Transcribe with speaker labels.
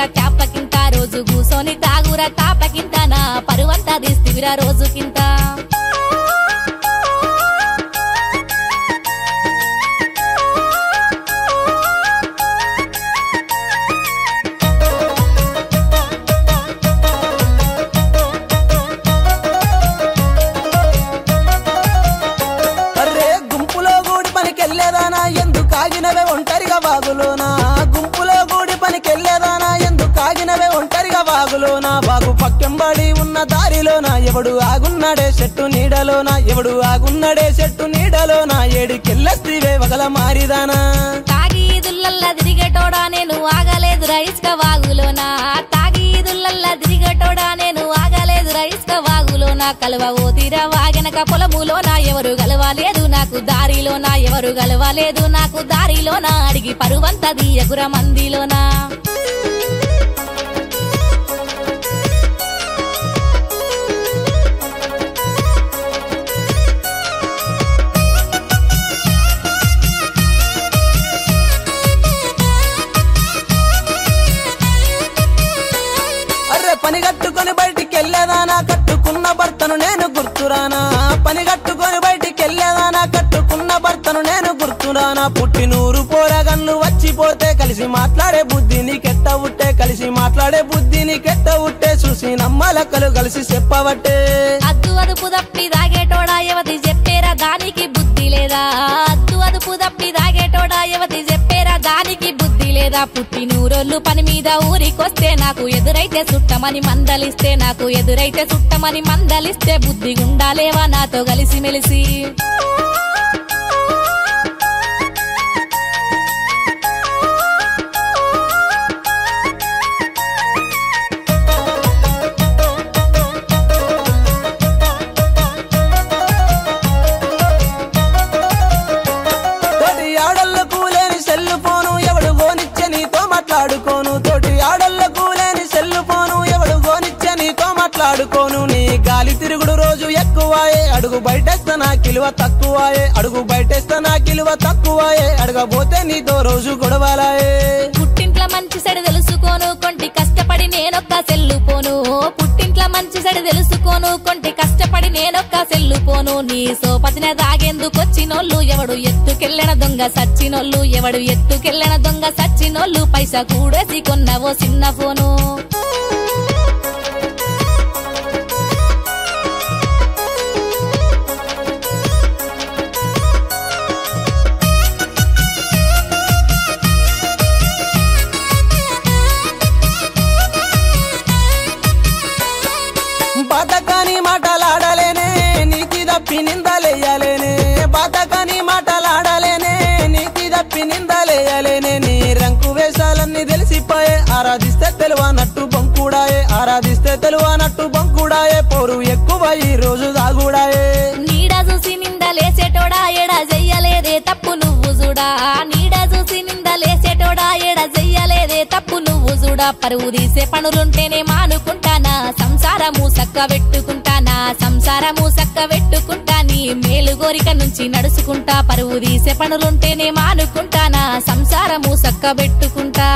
Speaker 1: తీస్తివిరా తాపకింత రోజు కూసోని తాగురా తాపకింత నా పరువంతా తీస్తివిరా రోజుకింత
Speaker 2: అర్రే గుంపులో గూడి పనికెళ్ళేదానా ఎందుకు ఆగినవే ఒంటరిగా వాగులోనా గుంపులో గూడి పనికెళ్ళేదానా ఎందుకు ఆగినవే ఒంటరిగా వాగులోనా వాగు పక్కెంబడి ఉన్న దారిలోనా ఎవడు ఆగున్నాడే చెట్టు నీడలోనా ఎవడు ఆగున్నాడే చెట్టు నీడలోనా ఏడికెళ్ళస్తివే వగల మారిదానా
Speaker 1: తాగి ఈదుల్లల్లా తిరిగేటోడా నేను ఆగలేదురా ఇసుక వాగులోనా తాగి ఈదుల్లల్లా తిరిగేటోడా నేను ఆగలేదురా ఇసుక వాగులోనా కలువ ఓతిరా వాగనక పొలములోనా ఎవరు గలవాలేదు నాకు దారిలోనా ఎవరు గలవాలేదు నాకు దారిలోనా అడిగి పరువంత దీయగుర మందిలోనా
Speaker 2: అర్రే పని కట్టుకొని బయటికి వెళ్ళేదానా కట్టుకున్న భర్తను నేను గుర్తురానా పని కట్టుకొని బయటికి వెళ్ళేదానా కట్టుకున్న భర్తను నేను గుర్తురానా పుట్టినూరు పోరగన్లు వచ్చిపోతే కలిసి మాట్లాడే బుద్ధి నీకెట్ట ఉట్టే కలిసి మాట్లాడే బుద్ధి నీకెట్ట ఉట్టే చూసి నమ్మలక్కలు కలిసి చెప్పవట్టే
Speaker 1: అద్దు అదుపు తప్పి దాగేటోడా యువతి చెప్పేరా దానికి బుద్ధి లేదా అద్దు అదుపు తప్పి దాగేటోడా యువతి చెప్పేరా దానికి బుద్ధి లేదా పుట్టి నూరోళ్ళు పని మీద ఊరికొస్తే నాకు ఎదురైతే సుట్టమని మందలిస్తే నాకు ఎదురైతే సుట్టమని మందలిస్తే బుద్ధి గుండాలేవా నాతో కలిసి మెలిసి
Speaker 2: తోటి ఆడళ్లకు లేని సెల్లు ఫోను ఎవడు గోనిచ్చే నీతో మాట్లాడుకోను తోటి ఆడళ్లకు లేని సెల్లు ఫోను ఎవడు గోనిచ్చే నీతో మాట్లాడుకోను నీ గాలి తిరుగుడు రోజు ఎక్కువాయే అడుగు బయటేస్తా నా కిలువ తక్కువాయే అడుగు బయటేస్తా నా కిలువ తక్కువాయే అడగబోతే నీతో రోజు గొడవలాయే
Speaker 1: పుట్టింట్ల మంచి సడి తెలుసుకోను కొంటి కష్టపడి నేనొక్క సెల్లుపోను పుట్టింట్ల మంచి సడి తెలుసుకోను కొంటి కష్టపడి నేనొక్క సెల్లుపోను నీ సోపతిన దాగేందుకొచ్చినోళ్ళు ఎవడు ఎత్తుకెళ్ళిన దొంగ సచ్చినోళ్ళు ఎవడు ఎత్తుకెళ్ళిన దొంగ సచ్చినోళ్ళు పైసా కూడేసి కొన్నవో చిన్న ఫోను
Speaker 2: బాధకాని మాటలాడలేనే నీతి తప్పి నిందలేయలేనే బాధకాని మాటలాడలేనే నీతి తప్పి నిందలేయలేనే నీ రంకు వేషాలన్నీ తెలిసిపోయే ఆరాధిస్తే తెలువనట్టు బంకుడాయే ఆరాధిస్తే తెలువనట్టు బంకుడాయే పోరు ఎక్కువ ఈ రోజు దాగుడాయే
Speaker 1: నీడ చూసి నిందలేసేటోడా ఎడ చెయ్యలేదే తప్పు నువ్వు చూడా నీడ చూసి నిందలేసేటోడా ఎడ చెయ్యలేదే తప్పు నువ్వు చూడా పరువు తీసే పనులుంటేనే మానుకుంటానా సంసారము సక్క పెట్టుకుంటానా సంసారము సక్క పెట్టుకుంటా నీ మేలు గోరిక నుంచి నడుచుకుంటా పరువు తీసే పనులుంటేనే మానుకుంటానా సంసారము సక్క పెట్టుకుంటా